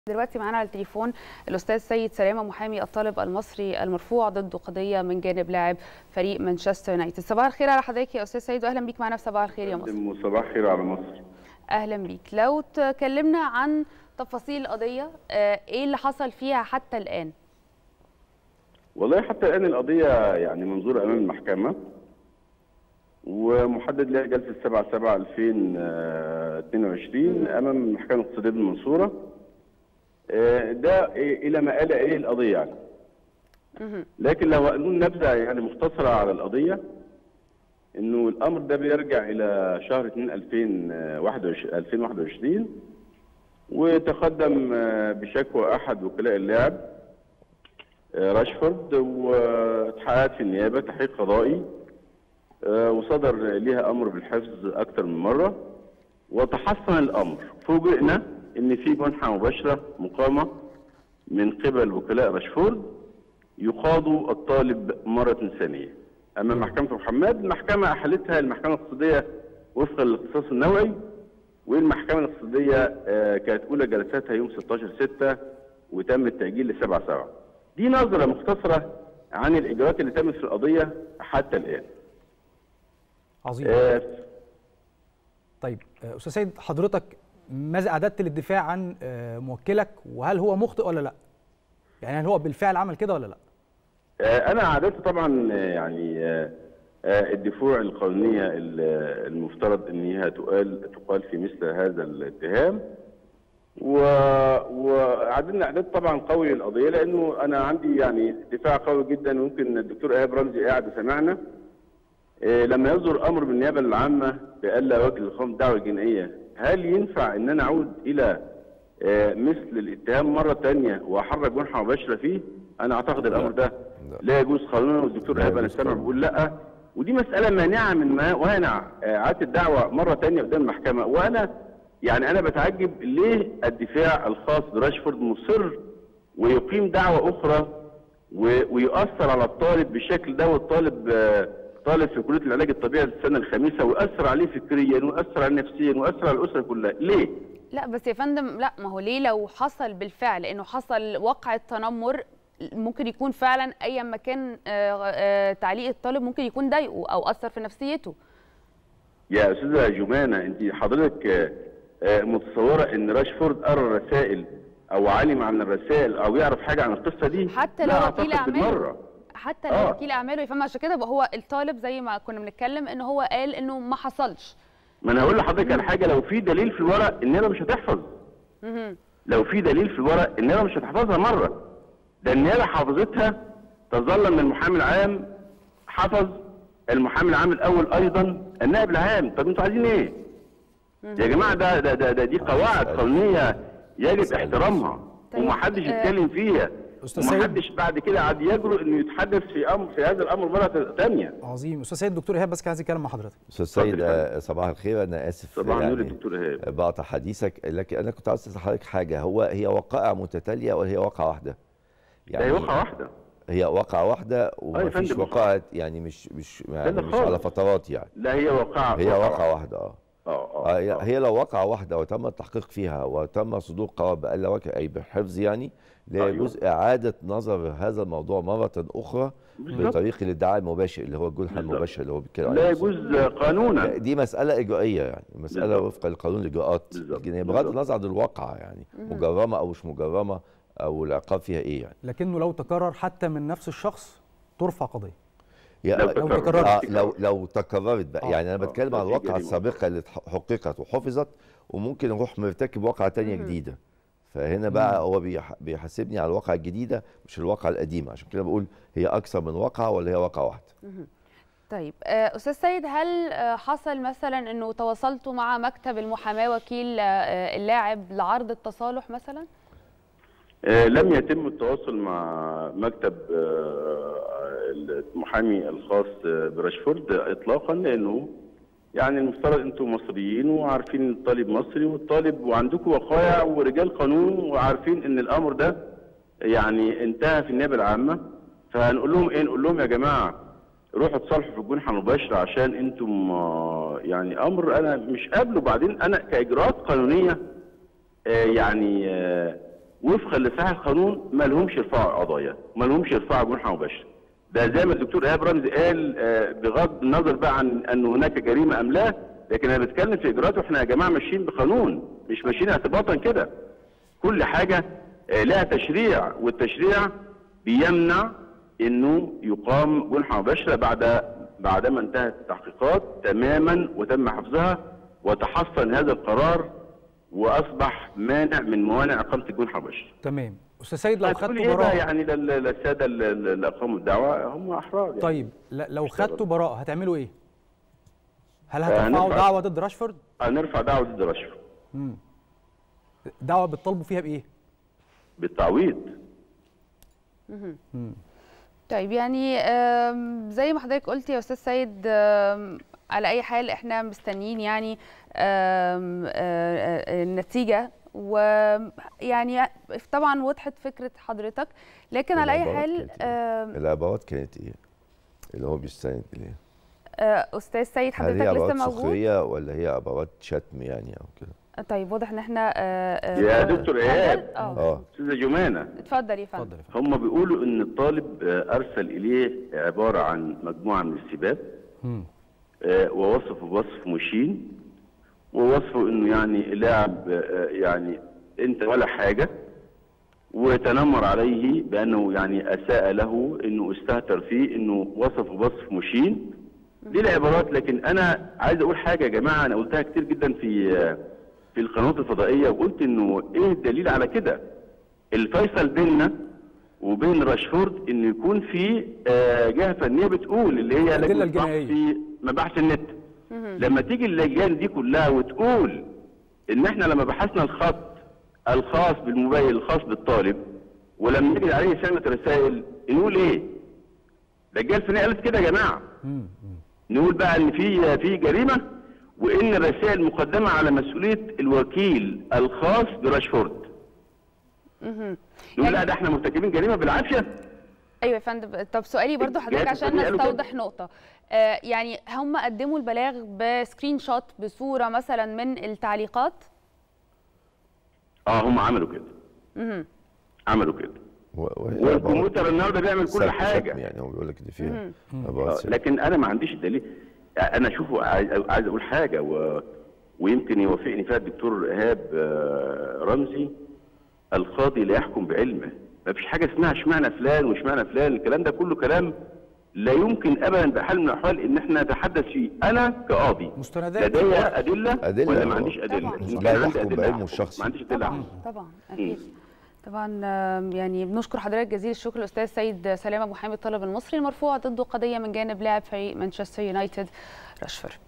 دلوقتي معانا على التليفون الاستاذ سيد سلامه محامي الطالب المصري المرفوع ضده قضيه من جانب لاعب فريق مانشستر يونايتد صباح الخير على حضرتك يا استاذ سيد واهلا بيك معانا في صباح الخير يا مصر صباح الخير على مصر اهلا بيك لو تكلمنا عن تفاصيل القضيه ايه اللي حصل فيها حتى الان والله حتى الان القضيه يعني منظوره امام المحكمه ومحدد لها جلسه 7 7 2022 امام المحكمه الاقتصاديه بالمنصوره ده الى ما قال ايه القضيه يعني لكن لو قانون نبذه يعني مختصره على القضيه انه الامر ده بيرجع الى شهر 2 2021 2021 وتقدم بشكوى احد وكلاء اللاعب راشفورد واتحققت في النيابه تحقيق قضائي وصدر ليها امر بالحفظ اكثر من مره وتحسن الامر فوجئنا ان في منحه مباشره مقامه من قبل وكلاء راشفورد يقاضوا الطالب مره ثانيه امام محكمه محمد المحكمه احالتها المحكمه الاقتصاديه وفقا للاختصاص النوعي والمحكمه الاقتصاديه كانت اولى جلساتها يوم 16 6 وتم التاجيل ل 7 7 دي نظره مختصره عن الاجراءات اللي تمت في القضيه حتى الان عظيم آه طيب استاذ سيد حضرتك ماذا اعددت للدفاع عن موكلك وهل هو مخطئ ولا لا؟ يعني هل هو بالفعل عمل كده ولا لا؟ انا اعددت طبعا يعني الدفوع القانونيه المفترض ان هي تقال تقال في مثل هذا الاتهام و وعددنا اعداد طبعا قوي للقضيه لانه انا عندي يعني دفاع قوي جدا ويمكن الدكتور ايهاب رمزي قاعد وسمعنا لما يصدر امر من النيابه العامه بالا وجه لقام دعوه جنائيه هل ينفع ان انا اعود الى مثل الاتهام مره ثانيه واحرج منحه مباشره فيه؟ انا اعتقد الامر ده لا يجوز قانونا والدكتور ايهاب انا سامع بيقول لا ودي مساله مانعه من ما وانع اعاده الدعوه مره ثانيه قدام المحكمه وانا يعني انا بتعجب ليه الدفاع الخاص براشفورد مصر ويقيم دعوه اخرى ويؤثر على الطالب بالشكل ده والطالب طالب في كليه العلاج الطبيعي السنه الخامسه ويؤثر عليه فكريا ويؤثر عليه نفسيا ويؤثر على الاسره كلها ليه لا بس يا فندم لا ما هو ليه لو حصل بالفعل انه حصل وقع التنمر ممكن يكون فعلا ايا ما كان تعليق الطالب ممكن يكون ضايقه او اثر في نفسيته يا استاذه جمانه انت حضرتك متصوره ان راشفورد قرا الرسائل او علم عن الرسائل او يعرف حاجه عن القصه دي حتى لو وكيل اعماله حتى لو آه. وكيل اعماله يفهم عشان كده هو الطالب زي ما كنا بنتكلم ان هو قال انه ما حصلش ما انا هقول لحضرتك على حاجه لو في دليل في الورق النيابه مش هتحفظ لو في دليل في الورق النيابه مش هتحفظها مره ده النيابه حافظتها تظل من المحامي العام حفظ المحامي العام الاول ايضا النائب العام طب انتوا عايزين ايه يا جماعه ده ده ده, ده دي قواعد قانونيه يجب احترامها طيب. ومحدش يتكلم فيها ومحدش بعد كده عاد يجرؤ انه يتحدث في امر في هذا الامر مره ثانيه عظيم استاذ سيد دكتور ايهاب بس كان عايز يتكلم مع حضرتك استاذ سيد صباح الخير انا اسف صباح النور يعني دكتور ايهاب بقطع حديثك لكن انا كنت عايز اسال حضرتك حاجه هو هي وقائع متتاليه ولا هي واقعه واحده؟ يعني هي واقعه واحده هي واقعه واحده ومفيش وقائع يعني مش مش يعني مش على فترات يعني لا هي واقعه هي واقعه واحده اه اه اه هي لو واقعه واحده وتم التحقيق فيها وتم صدور قرار بألا وجه اي بحفظ يعني لا يجوز أيوة. اعاده نظر هذا الموضوع مره اخرى بطريق الادعاء المباشر اللي هو الجنح المباشر اللي هو بيتكلم عليه لا يجوز قانونا دي مساله اجرائيه يعني مساله وفقا لقانون الاجراءات الجنائيه بغض النظر عن الواقعه يعني مجرمه او مش مجرمه او العقاب فيها ايه يعني لكنه لو تكرر حتى من نفس الشخص ترفع قضيه لو, لو تكررت آه لو لو تكررت بقى آه يعني انا بتكلم عن الواقعه السابقه اللي حققت وحفظت وممكن نروح مرتكب واقعه ثانيه جديده فهنا بقى هو بيحاسبني على الواقعه الجديده مش الواقعه القديمه عشان كده بقول هي اكثر من واقعه ولا هي واقعه واحده طيب استاذ سيد هل حصل مثلا انه تواصلتوا مع مكتب المحاماه وكيل اللاعب لعرض التصالح مثلا لم يتم التواصل مع مكتب المحامي الخاص براشفورد اطلاقا لانه يعني المفترض انتم مصريين وعارفين ان الطالب مصري والطالب وعندكم وقائع ورجال قانون وعارفين ان الامر ده يعني انتهى في النيابه العامه فهنقول لهم ايه نقول لهم يا جماعه روحوا تصالحوا في الجنحه المباشره عشان انتم يعني امر انا مش قابله وبعدين انا كاجراءات قانونيه يعني وفقا لصحيح القانون ما لهمش يرفعوا قضايا ما لهمش يرفعوا جنحه مباشر ده زي ما الدكتور ايهاب رمزي قال آه، بغض النظر بقى عن ان هناك جريمه ام لا لكن انا بتكلم في اجراءات واحنا يا جماعه ماشيين بقانون مش ماشيين اعتباطا كده كل حاجه آه، لها تشريع والتشريع بيمنع انه يقام جنحه مباشره بعد بعدما انتهت التحقيقات تماما وتم حفظها وتحصن هذا القرار واصبح مانع من موانع اقامه الجنحه مباشره. تمام استاذ سيد لو هتقول خدتوا ايه بقى براءه يعني لل- للساده ال- ال- اللي اقاموا الدعوه هم احرار يعني. طيب ل- لو اشتغل. خدتوا براءه هتعملوا ايه هل آه، هترفعوا هنرفع- دعوه ضد راشفورد هنرفع دعوه ضد رشوه دعوه بتطالبوا فيها بايه بالتعويض طيب يعني آم، زي ما حضرتك قلت يا استاذ سيد آم، على اي حال احنا مستنيين يعني آم، آه، آه، النتيجه ويعني طبعا وضحت فكره حضرتك لكن على اي العبارات حال كانت إيه؟ آم، العبارات كانت ايه؟ اللي هو بيستند اليها آه، استاذ سيد هل حضرتك هي لسه عبارات موجود سخريه ولا هي عبارات شتم يعني او كده؟ طيب واضح ان احنا آه، آه، يا دكتور ايهاب اه اه استاذه جمانه اتفضل يا فندم اتفضل يا فندم هم بيقولوا ان الطالب آه، ارسل اليه عباره عن مجموعه من السباب مم. آه، ووصفه بوصف مشين ووصفه انه يعني لاعب آه، يعني انت ولا حاجه وتنمر عليه بانه يعني اساء له انه استهتر فيه انه وصفه بوصف مشين دي العبارات لكن انا عايز اقول حاجه يا جماعه انا قلتها كتير جدا في آه، في القنوات الفضائيه وقلت انه ايه الدليل على كده الفيصل بيننا وبين راشفورد انه يكون في آه، جهه فنيه بتقول اللي هي الأدلة لجنة البحث الجنائية. في مباحث النت لما تيجي اللجان دي كلها وتقول ان احنا لما بحثنا الخط الخاص بالموبايل الخاص بالطالب ولما نجد عليه سنة رسائل نقول ايه؟ اللجان الفنيه قالت كده يا جماعه مم. مم. نقول بقى ان في في جريمه وان الرسائل مقدمه على مسؤوليه الوكيل الخاص براشفورد مهم. نقول يعني- لا ده احنا مرتكبين جريمه بالعافيه ايوه يا فندم طب سؤالي برضو حضرتك الجهات عشان الفنية قالوا كده. نستوضح نقطه آه يعني هم قدموا البلاغ بسكرين شوت بصوره مثلا من التعليقات اه هم عملوا كده مهم. عملوا كده و- وهي والكمبيوتر النهارده بيعمل عبارات كل شتم- حاجه شتم يعني هو بيقول لك دي فيها آه، عبارات شتم. لكن انا ما عنديش الدليل انا اشوفه عايز عايز اقول حاجه و... ويمكن يوافقني فيها الدكتور ايهاب آه، رمزي القاضي لا يحكم بعلمه ما فيش حاجه اسمها اشمعنى فلان واشمعنى فلان الكلام ده كله كلام لا يمكن ابدا بحال من الاحوال ان احنا نتحدث فيه انا كقاضي مستندات لدي ورق. ادله, أدلة، ولا ما آه. عنديش ادله طبعاً. إن لا كان عندي يحكم أدلة بعلمه أحكم. الشخصي. ما عنديش ادله طبعا أحكم. طبعا اكيد طبعا آم، يعني بنشكر حضرتك جزيل الشكر الاستاذ سيد سلامه محامي الطلب المصري المرفوع ضده قضيه من جانب لاعب فريق مانشستر يونايتد راشفورد